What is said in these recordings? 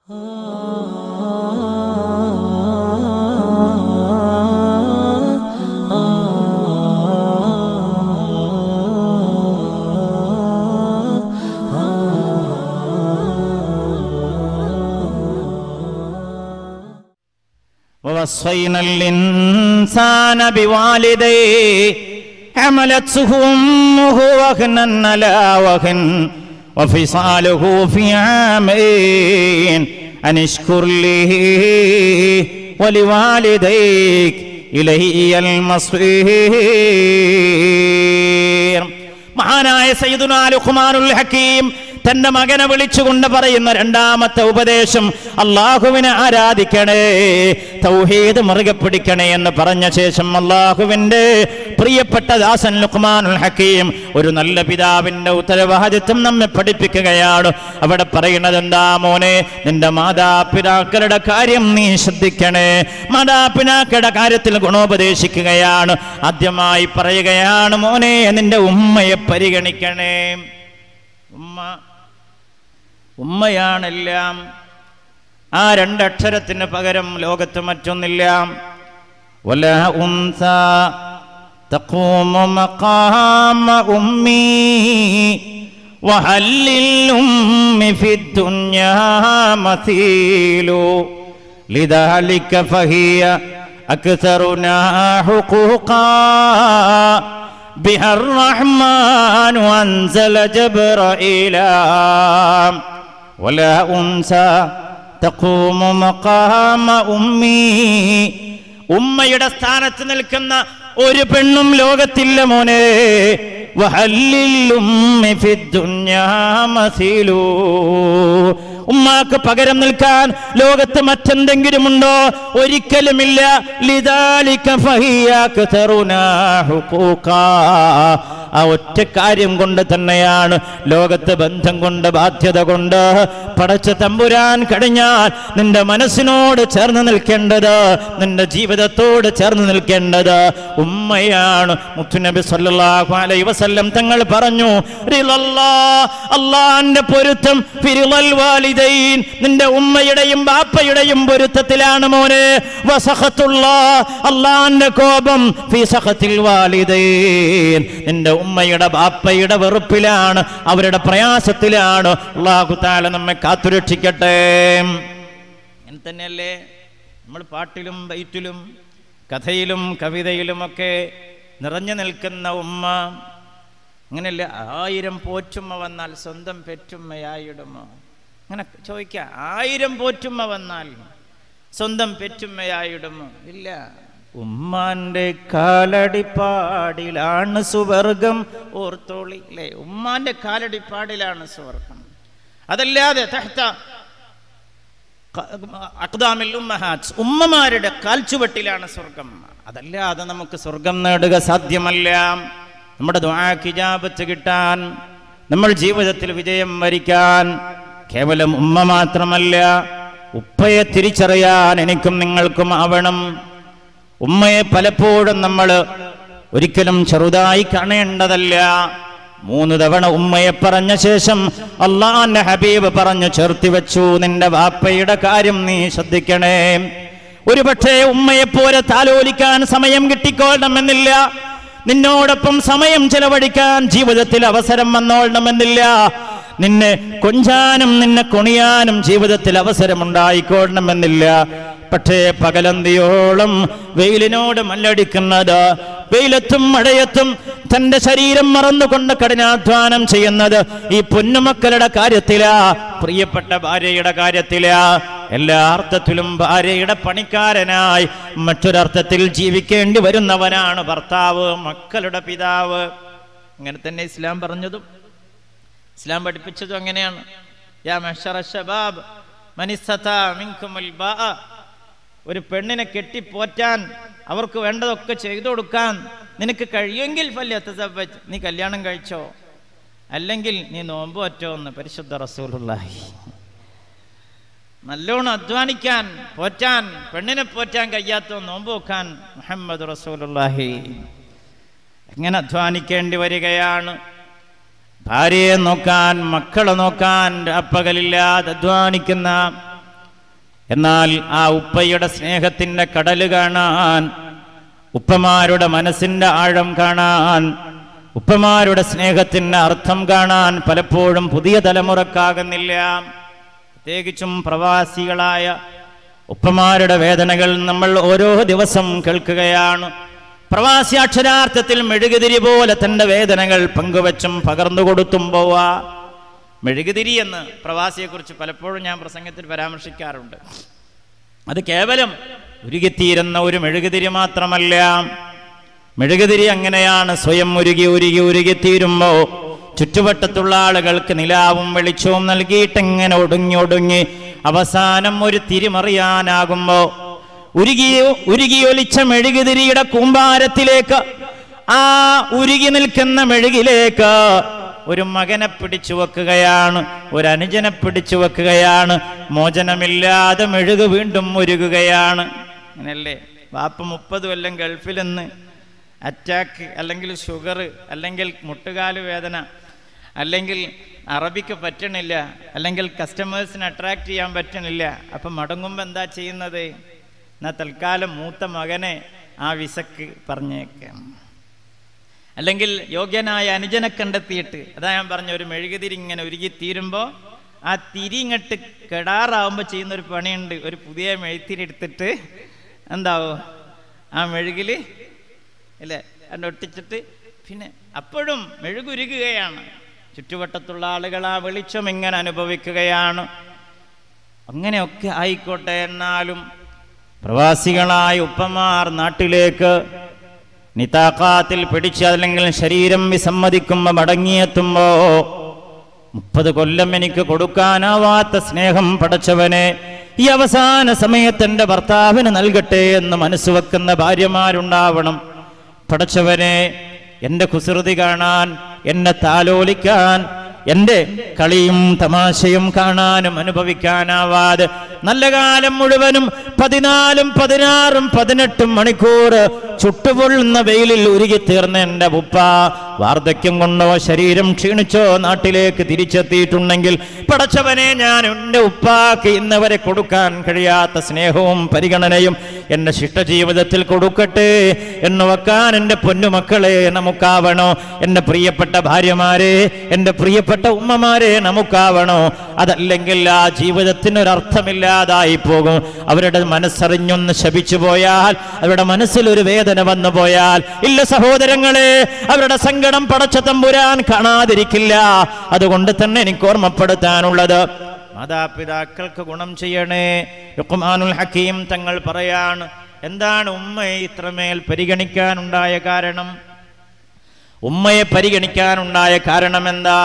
ووصينا الإنسان بوالديه حملته أمه وهنا على وهن وفصاله في عامين أن اشكر لي ولوالديك إلي المصير മഹാനായ സയ്യിദുനാ ലുഖ്മാനുൽ ഹക്കീം തന്റെ മകനെ വിളിച്ചുകൊണ്ട് പറയുന്ന രണ്ടാമത്തെ ഉപദേശം അള്ളാഹുവിനെ ആരാധിക്കണേ തൗഹീദ് മുറുകെ പിടിക്കണേ എന്ന് പറഞ്ഞ ശേഷം അള്ളാഹുവിന്റെ പ്രിയപ്പെട്ട ദാസൻ ലുഖ്മാനുൽ ഹക്കീം ഒരു നല്ല പിതാവിന്റെ ഉത്തരവാദിത്വം നമ്മെ പഠിപ്പിക്കുകയാണ് അവിടെ പറയുന്നത് എന്താ മോനെ നിന്റെ മാതാപിതാക്കളുടെ കാര്യം നീ ശ്രദ്ധിക്കണേ മാതാപിതാക്കളുടെ കാര്യത്തിൽ ഗുണോപദേശിക്കുകയാണ് ആദ്യമായി പറയുകയാണ് മോനെ നിന്റെ ഉമ്മയെ പരിഗണിക്കണേ ഉമ്മ ഉമ്മയാണെല്ലാം ആ രണ്ടക്ഷരത്തിന് പകരം ലോകത്ത് മറ്റൊന്നില്ല വല ഉൻസ تقوم مقام أمي وهل للأم في الدنيا مثيل لذلك فهي أكثرنا حقوقا بها الرحمن أنزل جبرائيلا ولا أنسى تقوم مقام أمي ഉമ്മയുടെ സ്ഥാനത്ത് നിൽക്കുന്ന ഒരു പെണ്ണും ലോകത്തില്ല മോനെ വഹല്ലിൽ ഉമ്മി ഫിദ്ദുന്യാ മസീലൂ. ഉമ്മാക്ക് പകരം നിൽക്കാൻ ലോകത്ത് മറ്റെന്തെങ്കിലും ഉണ്ടോ ഒരിക്കലുമില്ല ലിദാലിക ഫഹിയ അക്തറുനാ ഹുഖൂഖാ. ആ ഒറ്റ കാര്യം കൊണ്ട് തന്നെയാണ് ലോകത്ത് ബന്ധം കൊണ്ട് ബാധ്യത കൊണ്ട് പടച്ച തമ്പുരാൻ കഴിഞ്ഞാൽ നിന്റെ മനസ്സിനോട് ചേർന്ന് നിൽക്കേണ്ടത് നിന്റെ ജീവിതത്തോട് ചേർന്ന് നിൽക്കേണ്ടത് ഉമ്മയാണ് മുത്തുനബി സല്ലല്ലാഹു അലൈഹി വസല്ലം തങ്ങൾ പറഞ്ഞു റിളല്ലാ അള്ളാന്റെ പൊരുത്തം ഫിരിളൽ വാലിദൈൻ നിന്റെ ഉമ്മയുടെയും ബാപ്പയുടെയും പൊരുത്തത്തിലാണ് മോനെ വസഖത്തുള്ള അള്ളാന്റെ കോപം ഫി സഖത്തിൽ വാലിദൈൻ നിന്റെ ഉമ്മയുടെ ബാപ്പയുടെ വെറുപ്പിലാണ് അവരുടെ പ്രയാസത്തിലാണ് അള്ളാഹു താല നമ്മെ കാത്തുരക്ഷിക്കട്ടെ അങ്ങനെ തന്നെയല്ലേ നമ്മൾ പാട്ടിലും ബൈറ്റിലും കഥയിലും കവിതയിലുമൊക്കെ നിറഞ്ഞു നിൽക്കുന്ന ഉമ്മ അങ്ങനെയല്ല ആയിരം പോറ്റുമ്മ വന്നാൽ സ്വന്തം പെറ്റുമ്മയായിടുമോ അങ്ങനെ ചോദിക്കാം ആയിരം പോറ്റുമ്മ വന്നാൽ സ്വന്തം പെറ്റുമ്മയായിടുമോ ഇല്ല ഉമ്മാന്റെ കാലടിപ്പാടിലാണ് സുവർഗം ഓർത്തോളി അല്ലേ ഉമ്മാന്റെ കാലടിപ്പാടിലാണ് സുവർഗം അതല്ലാതെ തഹ്ത അക്ദാമിൽ ഉമ്മഹാത്ത് ഉമ്മമാരുടെ കാൽച്ചുവട്ടിലാണ് സ്വർഗം അതല്ലാതെ നമുക്ക് സ്വർഗം നേടുക സാധ്യമല്ല നമ്മുടെ ദ്വാക്കിജാപത്ത് കിട്ടാൻ നമ്മൾ ജീവിതത്തിൽ വിജയം വരിക്കാൻ കേവലം ഉമ്മ മാത്രമല്ല ഉപ്പയെ തിരിച്ചറിയാൻ എനിക്കും നിങ്ങൾക്കും ആവണം ഉമ്മയെ പലപ്പോഴും നമ്മൾ ഒരിക്കലും ചെറുതായി കാണേണ്ടതല്ല മൂന്ന് തവണ ഉമ്മയെ പറഞ്ഞ ശേഷം അള്ളാന്റെ ഹബീബ് പറഞ്ഞു ചേർത്തി വെച്ചു നിന്റെ വാപ്പയുടെ കാര്യം നീ ശ്രദ്ധിക്കണേ ഒരുപക്ഷെ ഉമ്മയെപ്പോലെ താലോലിക്കാൻ സമയം കിട്ടിക്കൊള്ളണമെന്നില്ല നിന്നോടൊപ്പം സമയം ചെലവഴിക്കാൻ ജീവിതത്തിൽ അവസരം വന്നോളണമെന്നില്ല നിന്നെ കൊഞ്ചാനും നിന്നെ കൊണിയാനും ജീവിതത്തിൽ അവസരമുണ്ടായിക്കൊള്ളണമെന്നില്ല പക്ഷേ പകലന്തിയോളം വെയിലിനോട് മല്ലടിക്കുന്നത് വെയിലത്തും മഴയത്തും തന്റെ ശരീരം മറന്നുകൊണ്ട് കഠിനാധ്വാനം ചെയ്യുന്നത് ഈ പൊന്നുമക്കളുടെ കാര്യത്തിലാ പ്രിയപ്പെട്ട ഭാര്യയുടെ കാര്യത്തിലാ എല്ലാ അർത്ഥത്തിലും ഭാര്യയുടെ പണിക്കാരനായി മറ്റൊരർത്ഥത്തിൽ ജീവിക്കേണ്ടി വരുന്നവനാണ് ഭർത്താവ് മക്കളുടെ പിതാവ് അങ്ങനെ തന്നെ ഇസ്ലാം പറഞ്ഞതും ഇസ്ലാം പഠിപ്പിച്ചതും അങ്ങനെയാണ് യാ മഹ്ശറ ശബാബ് മനിസ്സതാ മിൻകുമുൽ ബാഅ ഒരു പെണ്ണിനെ കെട്ടിപ്പോറ്റാൻ അവർക്ക് വേണ്ടതൊക്കെ ചെയ്തു കൊടുക്കാൻ നിനക്ക് കഴിയുമെങ്കിൽ ഫല്യത്തസവ്വജ് നീ കല്യാണം കഴിച്ചോ അല്ലെങ്കിൽ നീ നോമ്പ് പറ്റോ എന്ന് പരിശുദ്ധ റസൂലുള്ളാഹി നല്ലോണം അധ്വാനിക്കാൻ പോറ്റാൻ പെണ്ണിനെ പോറ്റാൻ കഴിയാത്ത നോമ്പ് വെക്കാൻ മുഹമ്മദ് റസൂലുള്ളാഹി എങ്ങനെ അധ്വാനിക്കേണ്ടി വരികയാണ് ഭാര്യയെ നോക്കാൻ മക്കളെ നോക്കാൻ പകലില്ലാതെ അധ്വാനിക്കുന്ന എന്നാൽ ആ ഉപ്പയുടെ സ്നേഹത്തിന്റെ കടല് കാണാൻ ഉപ്പമാരുടെ മനസ്സിന്റെ ആഴം കാണാൻ ഉപ്പമാരുടെ സ്നേഹത്തിന്റെ അർത്ഥം കാണാൻ പലപ്പോഴും പുതിയ തലമുറക്കാകുന്നില്ല പ്രത്യേകിച്ചും പ്രവാസികളായ ഉപ്പമാരുടെ വേദനകൾ നമ്മൾ ഓരോ ദിവസം കേൾക്കുകയാണ് പ്രവാസി അക്ഷരാർത്ഥത്തിൽ മെഴുകുതിരി പോലെ തന്റെ വേദനകൾ പങ്കുവച്ചും പകർന്നു കൊടുത്തും പോവാ മെഴുകുതിരി എന്ന് പ്രവാസിയെക്കുറിച്ച് പലപ്പോഴും ഞാൻ പ്രസംഗത്തിൽ പരാമർശിക്കാറുണ്ട് അത് കേവലം ഉരുകിത്തീരുന്ന ഒരു മെഴുകുതിരി മാത്രമല്ല മെഴുകുതിരി അങ്ങനെയാണ് സ്വയം ഉരുകി ഉരുകി ഉരുകിത്തീരുമ്പോ ചുറ്റുവട്ടത്തുള്ള ആളുകൾക്ക് നിലാവും വെളിച്ചവും നൽകിയിട്ട് എങ്ങനെ ഒടുങ്ങി ഒടുങ്ങി അവസാനം ഒരു തിരിമറിയാനാകുമ്പോ ഉരുകി ഉരുകിയൊലിച്ച മെഴുകുതിരിയുടെ കൂമ്പാരത്തിലേക്ക് ആ ഉരുകി നിൽക്കുന്ന മെഴുകിലേക്ക് ഒരു മകനെ പിടിച്ചു വെക്കുകയാണ് ഒരു അനുജനെ പിടിച്ചു വെക്കുകയാണ് മോചനമില്ലാതെ മെഴുക് വീണ്ടും ഉരുകുകയാണ് അങ്ങനല്ലേ വാപ്പ മുപ്പത് കൊല്ലം ഗൾഫിൽ നിന്ന് അറ്റാക്ക് അല്ലെങ്കിൽ ഷുഗർ അല്ലെങ്കിൽ മുട്ടുകാല് വേദന അല്ലെങ്കിൽ അറബിക്ക് പറ്റണില്ല അല്ലെങ്കിൽ കസ്റ്റമേഴ്സിനെ അട്രാക്ട് ചെയ്യാൻ പറ്റണില്ല അപ്പം മടങ്ങുമ്പോൾ എന്താ ചെയ്യുന്നത് എന്നാൽ തൽക്കാലം മൂത്ത മകനെ ആ വിസക്ക് പറഞ്ഞേക്കാം അല്ലെങ്കിൽ യോഗ്യനായ അനുജനെ കണ്ടെത്തിയിട്ട് അതാ ഞാൻ പറഞ്ഞ ഒരു മെഴുകുതിരി ഇങ്ങനെ ഉരുകി തീരുമ്പോൾ ആ തിരി ഇങ്ങോട്ട് കെടാറാവുമ്പോൾ ചെയ്യുന്ന ഒരു പണിയുണ്ട് ഒരു പുതിയ മെഴുത്തിരി എടുത്തിട്ട് എന്താവും ആ മെഴുകിൽ അല്ലേ അത് ഒട്ടിച്ചിട്ട് പിന്നെ അപ്പോഴും മെഴുകുരുകുകയാണ് ചുറ്റുവട്ടത്തുള്ള ആളുകൾ ആ വെളിച്ചം ഇങ്ങനെ അനുഭവിക്കുകയാണ് അങ്ങനെയൊക്കെ ആയിക്കോട്ടെ എന്നാലും പ്രവാസികളായ ഉപ്പമാർ നാട്ടിലേക്ക് നിതാക്കാത്തിൽ പിടിച്ച് അല്ലെങ്കിൽ ശരീരം വിസമ്മതിക്കുമ്പോൾ മടങ്ങിയെത്തുമ്പോ മുപ്പത് കൊല്ലം എനിക്ക് കൊടുക്കാനാവാത്ത സ്നേഹം പടച്ചവനെ ഈ അവസാന സമയത്ത് എൻ്റെ ഭർത്താവിന് നൽകട്ടെ എന്ന് മനസ്സ് വെക്കുന്ന ഭാര്യമാരുണ്ടാവണം പടച്ചവനെ എൻ്റെ കുസൃതി കാണാൻ എന്നെ താലോലിക്കാൻ എൻ്റെ കളിയും തമാശയും കാണാനും അനുഭവിക്കാനാവാതെ നല്ല കാലം മുഴുവനും പതിനാലും പതിനാറും പതിനെട്ടും മണിക്കൂർ ചുട്ടുപൊള്ളുന്ന വെയിലിൽ ഉരുകിത്തീർന്ന എൻ്റെ ഉപ്പ വാർദ്ധക്യം കൊണ്ടോ ശരീരം ക്ഷീണിച്ചോ നാട്ടിലേക്ക് തിരിച്ചെത്തിയിട്ടുണ്ടെങ്കിൽ പടച്ചവനെ ഞാൻ എൻ്റെ ഉപ്പാക്ക് ഇന്ന് വരെ കൊടുക്കാൻ കഴിയാത്ത സ്നേഹവും പരിഗണനയും എൻ്റെ ശിഷ്ടജീവിതത്തിൽ കൊടുക്കട്ടെ എന്ന് വെക്കാൻ എൻ്റെ പൊന്നുമക്കളെ നമുക്കാവണോ എൻ്റെ പ്രിയപ്പെട്ട ഭാര്യമാരെ എൻ്റെ പ്രിയപ്പെട്ട ഉമ്മമാരെ നമുക്കാവണോ അതല്ലെങ്കിൽ ആ ജീവിതത്തിന് ഒരു അർത്ഥമില്ലാതായി പോകും അവരുടെ മനസ്സറിഞ്ഞൊന്ന് ശപിച്ചു പോയാൽ അവരുടെ മനസ്സിൽ ഒരു വേദന വന്നു പോയാൽ ഇല്ല സഹോദരങ്ങളെ അവരുടെ സങ്കടം പടച്ച തമ്പുരാൻ കാണാതിരിക്കില്ല അതുകൊണ്ട് തന്നെ എനിക്ക് ഓർമ്മപ്പെടുത്താനുള്ളത് മാതാപിതാക്കൾക്ക് ഗുണം ചെയ്യണേ ലുഖ്മാനുൽ ഹക്കീം തങ്ങൾ പറയാണ് എന്താണ് ഉമ്മയെ ഇത്രമേൽ പരിഗണിക്കാനുണ്ടായ കാരണം ഉമ്മയെ പരിഗണിക്കാനുണ്ടായ കാരണം എന്താ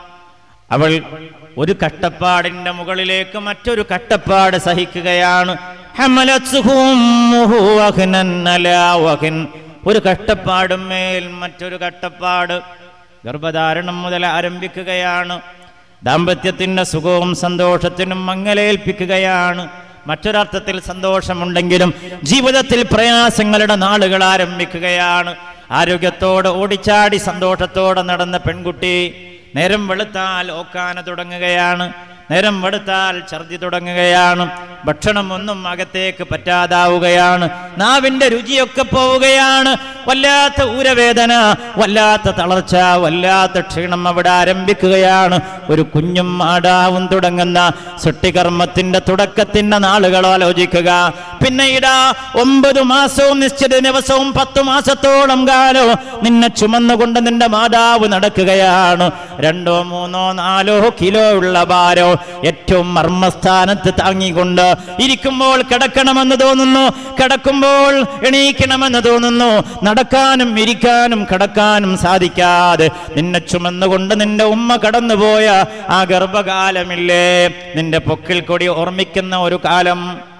അവൾ ഒരു കട്ടപ്പാടിന്റെ മുകളിലേക്ക് മറ്റൊരു കട്ടപ്പാട് സഹിക്കുകയാണ് ഹമലത്സുഹു ഉമ്മുഹു വഹ്നൻ അലാ വഹ്ൻ. ഒരു കട്ടപ്പാടും മേൽ മറ്റൊരു കട്ടപ്പാട് ഗർഭധാരണം മുതൽ ആരംഭിക്കുകയാണ് ദാമ്പത്യത്തിന്റെ സുഖവും സന്തോഷത്തിനും മങ്ങലേൽപ്പിക്കുകയാണ് മറ്റൊരർത്ഥത്തിൽ സന്തോഷമുണ്ടെങ്കിലും ജീവിതത്തിൽ പ്രയാസങ്ങളുടെ നാളുകൾ ആരംഭിക്കുകയാണ് ആരോഗ്യത്തോടെ ഓടിച്ചാടി സന്തോഷത്തോടെ നടന്ന പെൺകുട്ടി നേരം വെളുത്താൽ ഓക്കാന തുടങ്ങുകയാണ് നേരം വെളുത്താൽ ഛർദി തുടങ്ങുകയാണ് ഭക്ഷണം ഒന്നും അകത്തേക്ക് പറ്റാതാവുകയാണ് നാവിന്റെ രുചിയൊക്കെ പോവുകയാണ് വല്ലാത്ത ഊരവേദന വല്ലാത്ത തളർച്ച വല്ലാത്ത ക്ഷീണം അവിടെ ആരംഭിക്കുകയാണ് ഒരു കുഞ്ഞും ആടാവും തുടങ്ങുന്ന സൃഷ്ടികർമ്മത്തിന്റെ തുടക്കത്തിന്റെ നാളുകൾ ആലോചിക്കുക പിന്നെ ഇടാ ഒമ്പത് മാസവും നിശ്ചിത ദിവസവും പത്തു മാസത്തോളം കാലം നിന്നെ ചുമന്നുകൊണ്ട് നിന്റെ മാതാവ് നടക്കുകയാണ് രണ്ടോ മൂന്നോ നാലോ കിലോ ഉള്ള ഭാരോ ഏറ്റവും മർമ്മസ്ഥാനത്ത് താങ്ങിക്കൊണ്ട് ഇരിക്കുമ്പോൾ കിടക്കണമെന്ന് തോന്നുന്നു കിടക്കുമ്പോൾ എണീക്കണമെന്ന് തോന്നുന്നു നടക്കാനും ഇരിക്കാനും കിടക്കാനും സാധിക്കാതെ നിന്നെ ചുമന്നുകൊണ്ട് നിന്റെ ഉമ്മ കടന്നുപോയ ആ ഗർഭകാലമില്ലേ നിന്റെ പൊക്കിൽ കൊടി ഓർമ്മിക്കുന്ന ഒരു കാലം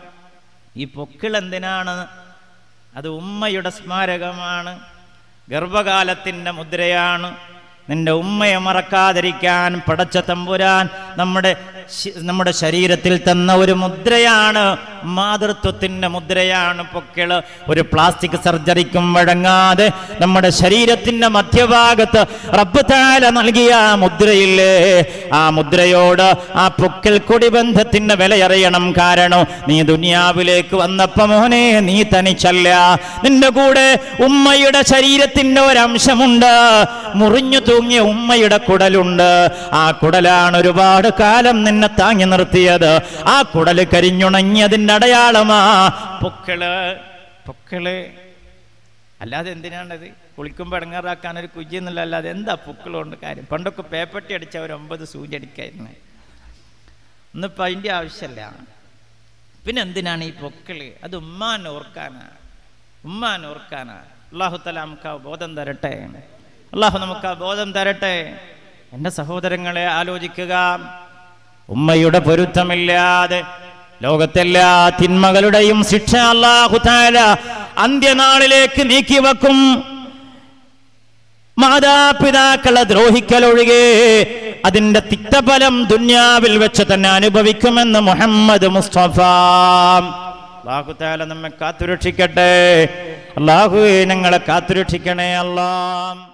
ഈ പൊക്കിൾ എന്തിനാണ് അത് ഉമ്മയുടെ സ്മാരകമാണ് ഗർഭകാലത്തിൻ്റെ മുദ്രയാണ് നിന്റെ ഉമ്മയെ മറക്കാതിരിക്കാൻ പടച്ച തമ്പുരാൻ നമ്മുടെ ശി- നമ്മുടെ ശരീരത്തിൽ തന്ന ഒരു മുദ്രയാണ് മാതൃത്വത്തിന്റെ മുദ്രയാണ് പൊക്കിള് ഒരു പ്ലാസ്റ്റിക് സർജറിക്കും വഴങ്ങാതെ നമ്മുടെ ശരീരത്തിന്റെ മധ്യഭാഗത്ത് റബ്ബ് താല നൽകിയ ആ മുദ്രയില്ലേ ആ മുദ്രയോട് ആ പൊക്കിൾ കൊടിബന്ധത്തിന്റെ വിലയറിയണം കാരണം നീ ദുനിയാവിലേക്ക് വന്നപ്പോ മോനെ നീ തനിച്ചല്ല നിന്റെ കൂടെ ഉമ്മയുടെ ശരീരത്തിന്റെ ഒരംശമുണ്ട് മുറിഞ്ഞു തൂങ്ങിയ ഉമ്മയുടെ കുടലുണ്ട് ആ കുടലാണ് ഒരുപാട് കാലം നിന്നെ താങ്ങി നിർത്തിയത് ആ കുടല് കരിഞ്ഞുണങ്ങിയതിന്റെ അടയാളമാ പൊക്കിള് പൊക്കിള് അല്ലാതെ എന്തിനാണത് കുളിക്കുമ്പോൾ ഇടങ്ങാറാക്കാൻ ഒരു കുജി എന്നുള്ള അല്ലാതെ എന്താ പൊക്കിളുകൊണ്ട് കാര്യം പണ്ടൊക്കെ പേപ്പട്ടി അടിച്ച ഒരു ഒമ്പത് സൂചി അടിക്കായിരുന്നു ഇന്നിപ്പോൾ അതിൻ്റെ ആവശ്യമല്ല പിന്നെ എന്തിനാണ് ഈ പൊക്കിള് അത് ഉമ്മാൻ ഓർക്കാനാ ഉമ്മാൻ ഓർക്കാനാ അള്ളാഹു തല നമുക്ക് ആ ബോധം തരട്ടെ അള്ളാഹു നമുക്ക് ആ ബോധം തരട്ടെ എൻ്റെ സഹോദരങ്ങളെ ആലോചിക്കുക ഉമ്മയുടെ പൊരുത്തമില്ലാതെ ലോകത്തെല്ലാ തിന്മകളുടെയും ശിക്ഷ അള്ളാഹു താല അന്ത്യനാളിലേക്ക് നീക്കി വെക്കും മാതാപിതാക്കളെ ദ്രോഹിക്കലൊഴികെ അതിന്റെ തിക്തഫലം ദുന്യാവിൽ വെച്ച് തന്നെ അനുഭവിക്കുമെന്ന് മുഹമ്മദ് മുസ്തഫ അള്ളാഹു താല നമ്മെ കാത്തുരക്ഷിക്കട്ടെ അള്ളാഹുവെ ഞങ്ങളെ കാത്തുരക്ഷിക്കണേ അല്ലാം